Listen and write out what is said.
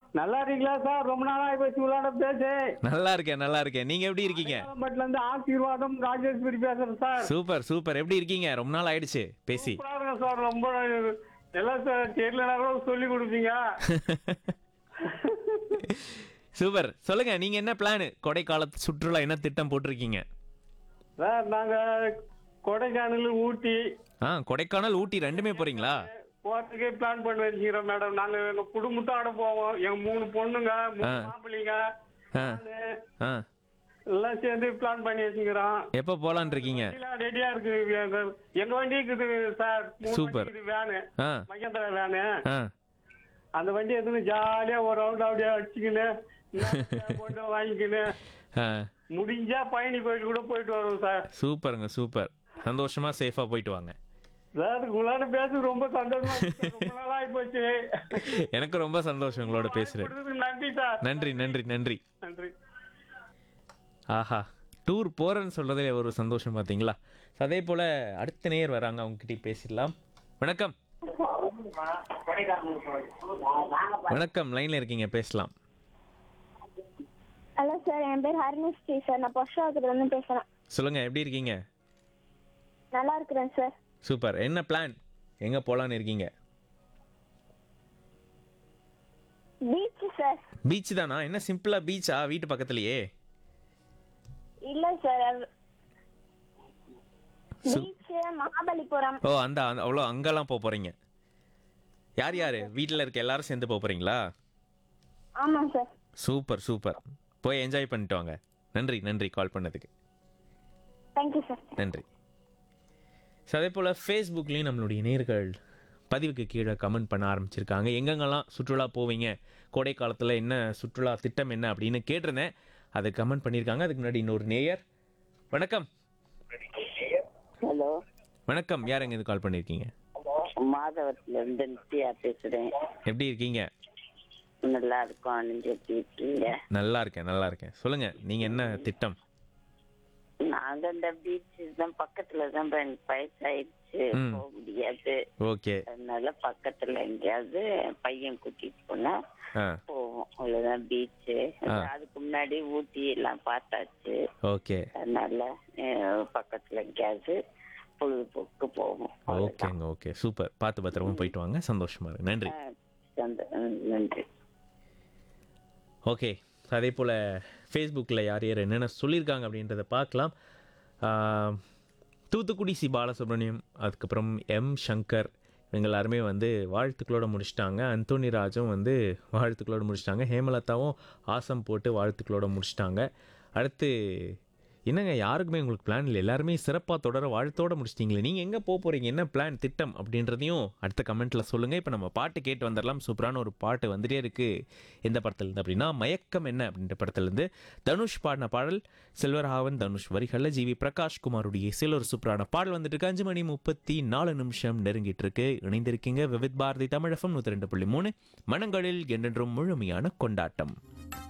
நல்லா இருக்கீங்களா சார் ரொம்ப நாளா போச்சு விளையாட பேசு நல்லா இருக்கேன் நல்லா இருக்கேன் நீங்க எப்படி இருக்கீங்க பட்ல இருந்து ஆசீர்வாதம் ராஜேஸ்வரி பேசுறேன் சார் சூப்பர் சூப்பர் எப்படி இருக்கீங்க ரொம்ப நாள் ஆயிடுச்சு பேசி சூப்பரா இருக்கேன் சார் ரொம்ப எல்லாம் சார் தெரியலனா கூட சொல்லி கொடுப்பீங்க சூப்பர் சொல்லுங்க நீங்க என்ன பிளான் கொடைக்கால சுற்றுலா என்ன திட்டம் போட்டிருக்கீங்க சார் நாங்க கொடைக்கானல் ஊட்டி ஆ கொடைக்கானல் ஊட்டி ரெண்டுமே போறீங்களா போறதுக்கே பிளான் பண்ணி வச்சுக்கிறோம் மேடம் நாங்க எங்க குடும்பத்தோட போவோம் எங்க மூணு பொண்ணுங்க மூணு ஆ. மாப்பிள்ளைங்க ஆ நானு, ஆ எல்லாம் சேர்ந்து பிளான் பண்ணி வச்சுக்கிறோம் எப்போ போலான் இருக்கீங்க எல்லாம் ரெடியா இருக்கு எங்க எங்க வண்டி இருக்குது சார் மூணு Super. வண்டி இருக்குது வேனு ஆ மகேந்திரா வேனு ஆ அந்த வண்டி எடுத்துன்னு ஜாலியா ஒரு ரவுண்ட் அப்படியே அடிச்சுக்கின்னு நாலு போட்டு வாங்கிக்கின்னு ஆ முடிஞ்சா பயணி போயிட்டு கூட போயிட்டு வருவோம் சார் சூப்பருங்க சூப்பர் சந்தோஷமா சேஃபா போயிட்டு வாங்க சார் உங்களால பேச ரொம்ப சந்தோஷமா இருக்கு. ரொம்ப நாளா போச்சு எனக்கு ரொம்ப சந்தோஷம் உங்களோட பேசுறது கொடுத்ததுக்கு நன்றி சார் நன்றி நன்றி நன்றி நன்றி ஆஹா டூர் போறேன்னு சொல்றதே ஒரு சந்தோஷம் பாத்தீங்களா அதே போல அடுத்த நேர் வராங்க அவங்க கிட்ட பேசிடலாம் வணக்கம் வணக்கம் லைன்ல இருக்கீங்க பேசலாம் ஹலோ சார் என் பேர் ஹரிணிஸ்ரீ சார் நான் பொஷாவத்துல இருந்து பேசுறேன் சொல்லுங்க எப்படி இருக்கீங்க நல்லா இருக்கிறேன் சார் சூப்பர் என்ன பிளான் எங்க போலான்னு இருக்கீங்க பீச் சார் பீச் தானா என்ன சிம்பிளா பீச்சா வீட்டு பக்கத்துலயே இல்ல சார் சு- பீச் மகாபலிபுரம் ஓ அந்த அந்த- அவ்வளோ அங்கெல்லாம் போக போறீங்க யார் யார் வீட்டில் இருக்க எல்லாரும் சேர்ந்து போக போறீங்களா ஆமாம் சார் சூப்பர் சூப்பர் போய் என்ஜாய் பண்ணிட்டு வாங்க நன்றி நன்றி கால் பண்ணதுக்கு தேங்க்யூ சார் நன்றி ஸோ அதே போல் ஃபேஸ்புக்லேயும் நம்மளுடைய நேர்கள் பதிவுக்கு கீழே கமெண்ட் பண்ண ஆரம்பிச்சிருக்காங்க எங்கெங்கெல்லாம் சுற்றுலா போவீங்க கோடை காலத்தில் என்ன சுற்றுலா திட்டம் என்ன அப்படின்னு கேட்டிருந்தேன் அதை கமெண்ட் பண்ணியிருக்காங்க அதுக்கு முன்னாடி இன்னொரு நேயர் வணக்கம் ஹலோ வணக்கம் யார் எங்க இது கால் பண்ணியிருக்கீங்க மாதவத்துல இருந்து நித்யா பேசுறேன் எப்படி இருக்கீங்க நல்லா இருக்கும் நீங்க எப்படி இருக்கீங்க நல்லா இருக்கேன் நல்லா இருக்கேன் சொல்லுங்க நீங்க என்ன திட்டம் நாங்க இந்த பீச் தான் பக்கத்துல தான் இப்ப எனக்கு வயசாயிடுச்சு ம். போக முடியாது ஓகே அதனால பக்கத்துல எங்கேயாவது பையன் கூட்டிட்டு போனா ஆ போவோம் அவ்வளவுதான் பீச் ஆ. அதுக்கு முன்னாடி ஊட்டி எல்லாம் பார்த்தாச்சு ஓகே அதனால அஹ், பக்கத்துல எங்கேயாவது பொழுதுபோக்கு போவோம் அவ்வளவுதான். ஓகேங்க ஓகே சூப்பர் பார்த்து பத்திரமா போயிட்டு வாங்க சந்தோஷமா இருக்கு நன்றி ஆ, சந்த- ம், நன்றி ஓகே அதே போல் ஃபேஸ்புக்கில் யார் யார் என்னென்ன சொல்லியிருக்காங்க அப்படின்றத பார்க்கலாம் ஆம், தூத்துக்குடி சி பாலசுப்ரமணியம் அதுக்கப்புறம் எம் சங்கர் இவங்க எல்லாருமே வந்து வாழ்த்துக்களோட முடிச்சிட்டாங்க அந்தோனி ராஜும் வந்து வாழ்த்துக்களோட முடிச்சிட்டாங்க ஹேமலதாவும் ஆசம் போட்டு வாழ்த்துக்களோட முடிச்சிட்டாங்க அடுத்து என்னங்க யாருக்குமே உங்களுக்கு பிளான் இல்லை எல்லாருமே சிறப்பாக தொடர வாழ்த்தோட முடிச்சிட்டிங்களே நீங்கள் எங்கே போக போகிறீங்க என்ன பிளான் திட்டம் அப்படின்றதையும் அடுத்த கமெண்ட்டில் சொல்லுங்கள் இப்போ நம்ம பாட்டு கேட்டு வந்துடலாம் சூப்பரான ஒரு பாட்டு வந்துட்டே இருக்குது எந்த படத்துலேருந்து அப்படின்னா மயக்கம் என்ன அப்படின்ற படத்துலேருந்து தனுஷ் பாடின பாடல் செல்வராகவன் தனுஷ் வரிகளில் ஜிவி பிரகாஷ் குமாருடைய இசையில் ஒரு சூப்பரான பாடல் வந்துட்டு இருக்கு அஞ்சு மணி முப்பத்தி நாலு நிமிஷம் நெருங்கிட்டு இருக்கு இணைந்திருக்கீங்க விவித் பாரதி தமிழகம் நூற்றி ரெண்டு புள்ளி மூணு மனங்களில் என்றென்றும் முழுமையான கொண்டாட்டம்